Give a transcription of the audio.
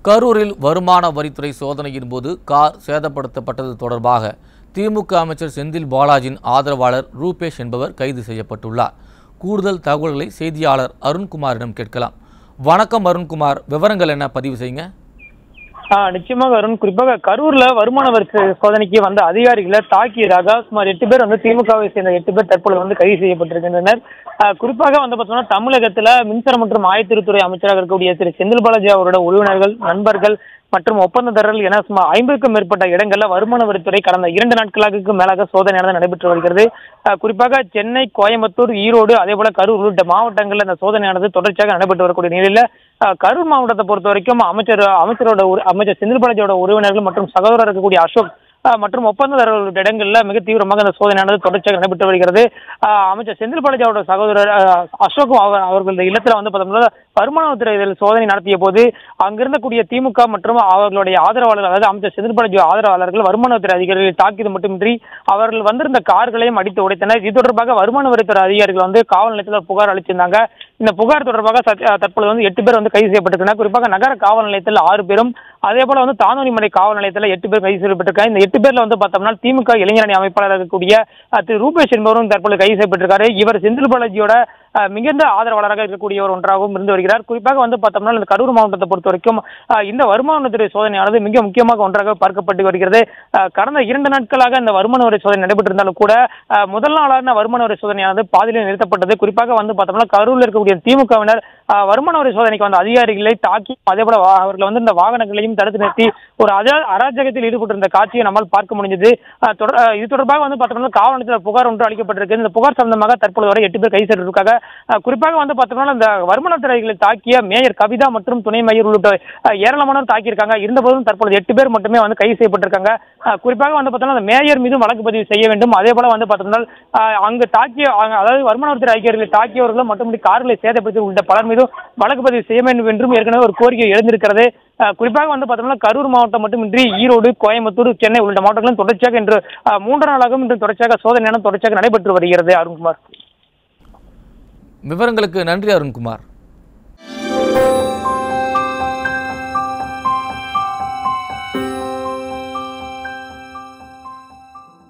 கரூரில் வருமான வரித்துறை சோதனையின் போது கார் சேதப்படுத்தப்பட்டது தொடர்பாக திமுக அமைச்சர் செந்தில் பாலாஜியின் ஆதரவாளர் ரூபேஷ் என்பவர் கைது செய்யப்பட்டுள்ளார் கூடுதல் தகவல்களை செய்தியாளர் அருண்குமாரிடம் கேட்கலாம் வணக்கம் அருண்குமார் விவரங்கள் என்ன பதிவு செய்யுங்க ஆ, நிச்சயமாக அருண் குறிப்பாக கரூர்ல வருமான வரி சோதனைக்கு வந்த அதிகாரிகளை தாக்கியதாக சுமார் எட்டு பேர் வந்து திமுகவை சேர்ந்த எட்டு பேர் தற்பொழுது வந்து கைது செய்யப்பட்டிருக்கின்றனர் ஆ, குறிப்பாக வந்து பார்த்தோம்னா தமிழகத்துல மின்சார மற்றும் ஆயத்திருத்துறை அமைச்சராக இருக்கக்கூடிய திரு செந்தில் பாலாஜி அவரோட உறவினர்கள் நண்பர்கள் மற்றும் ஒப்பந்ததாரர்கள் என சுமார் ஐம்பதுக்கும் மேற்பட்ட இடங்கள்ல வருமான வரித்துறை கடந்த இரண்டு நாட்களாக மேலாக சோதனையானது நடைபெற்று வருகிறது அஹ் குறிப்பாக சென்னை கோயம்புத்தூர் ஈரோடு அதே போல கரூர் உள்ளிட்ட மாவட்டங்களில் இந்த சோதனையானது தொடர்ச்சியாக நடைபெற்று வரக்கூடிய நிலையில அஹ் கரூர் மாவட்டத்தை பொறுத்த வரைக்கும் அமைச்சர் அமைச்சரோட உறு- அமைச்சர் செந்தில் பாலாஜியோட உறவினர்கள் மற்றும் சகோதரர் இருக்கக்கூடிய அசோக் அஹ் மற்றும் ஒப்பந்ததாரர்களுடைய இடங்கள்ல மிக தீவிரமாக இந்த சோதனையானது தொடர்ச்சியாக நடைபெற்று வருகிறது அஹ் அமைச்சர் செந்தில் பாலாஜி அவரோட சகோதரர் அஹ் அசோக் அவர் அவர்களது இல்லத்துல வந்து பார்த்தோம்னா வருமானத்துறை இதில் சோதனை நடத்திய போது அங்கிருந்தக்கூடிய திமுக மற்றும் அவர்களுடைய ஆதரவாளர்கள் அதாவது அமைச்சர் செந்தில் பாலாஜி ஆதரவாளர்கள் வருமானத்துறை அதிகாரிகளை தாக்கியது மட்டுமின்றி அவர்கள் வந்திருந்த கார்களையும் அடித்து உடைத்தனர் இது தொடர்பாக வருமான வரித்துறை அதிகாரிகள் வந்து காவல் நிலையத்தில் ஒரு புகார் அளிச்சிருந்தாங்க இந்த புகார் தொடர்பாக சத்- அஹ் தற்பொழுது வந்து எட்டு பேர் வந்து கைது செய்யப்பட்டிருக்காங்க குறிப்பாக நகர காவல் நிலையத்தில் ஆறு பேரும் அதே போல வந்து தானோனிமலை காவல் நிலையத்தில் எட்டு பேர் கைது செய்யப்பட்டிருக்காங்க இந்த எட்டு பேர்ல வந்து பார்த்தோம்னா திமுக இளைஞரணி அமைப்பாளர் இருக்கக்கூடிய அஹ், திரு ரூபேஷ் என்பவரும் தற்பொழுது கைது செய்யப்பட்டிருக்காரு இவர் செந்தில் பாலாஜியோட அஹ், மிகுந்த ஆதரவாளராக இருக்கக்கூடியவர் ஒன்றாகவும் இருந்து வருகிறார் குறிப்பாக வந்து பார்த்தோம்னா இந்த கரூர் மாவட்டத்தை பொறுத்த வரைக்கும் அஹ், இந்த வருமானத்துறை சோதனையானது மிக முக்கியமாக ஒன்றாக பார்க்கப்பட்டு வருகிறது அஹ், கடந்த இரண்டு நாட்களாக இந்த வருமான வரி சோதனை நடைபெற்றிருந்தாலும் கூட அஹ், முதல் நாளான வருமான வரி சோதனையானது பாதியிலே நிறுத்தப்பட்டது குறிப்பாக வந்து பார்த்தோம்னா கரூரில் இருக்கக்கூடிய திமுகவினர் அஹ், வருமான வரி சோதனைக்கு வந்த அதிகாரிகளை தாக்கி அதே போல வா- அவர்கள் வந்து இந்த வாகனங்களையும் தடுத்து நிறுத்தி ஒரு அஜா அராஜகத்தில் ஈடுபட்டிருந்த காட்சியை நம்மால் பார்க்க முடிஞ்சது அஹ், தொடர்- அஹ், இது தொடர்பாக வந்து பார்த்தோம்னா காவல் நிலையத்தில் புகார் ஒன்று அளிக்கப்பட்டிருக்கு இந்த புகார் சம்பந்தமாக தற்பொழுது வரை எட்டு பேர் கைது செய்திருக்காங்க அஹ், குறிப்பாக வந்து பார்த்தோம்னா இந்த வருமானத்துறைகளை தாக்கிய மேயர் கவிதா மற்றும் துணை மேயர் உள்ளிட்ட அஹ், ஏராளமானோர் தாக்கியிருக்காங்க இருந்தபோதும் தற்பொழுது எட்டு பேர் மட்டுமே வந்து கைது செய்யப்பட்டிருக்காங்க அஹ், குறிப்பாக வந்து பார்த்தோம்னா அந்த மேயர் மீதும் வழக்கு பதிவு செய்ய வேண்டும் அதே போல வந்து பார்த்தோம்னா அஹ், அங்கு தாக்கிய அங்க- அதாவது வருமானத்துறை அதிகாரிகளை தாக்கியவர்களும் மட்டுமின்றி கார்களை சேதப்படுத்தி உள்ளிட்ட பலர் மீதும் வழக்கு பதிவு செய்ய வேண்டும் என்றும் ஏற்கனவே ஒரு கோரிக்கை எழுந்திருக்கிறது அஹ், குறிப்பாக வந்து பார்த்தோம்னா கரூர் மாவட்டம் மட்டுமின்றி ஈரோடு கோயம்புத்தூர் சென்னை உள்ளிட்ட மாவட்டங்களும் தொடர்ச்சியாக இன்று அஹ், மூன்று நாளாகவும் இன்று தொடர்ச்சியாக சோதனையான தொடர்ச்சியாக நடைபெற்று வருகிறது அருண்குமார் விவரங்களுக்கு நன்றி அருண்குமார்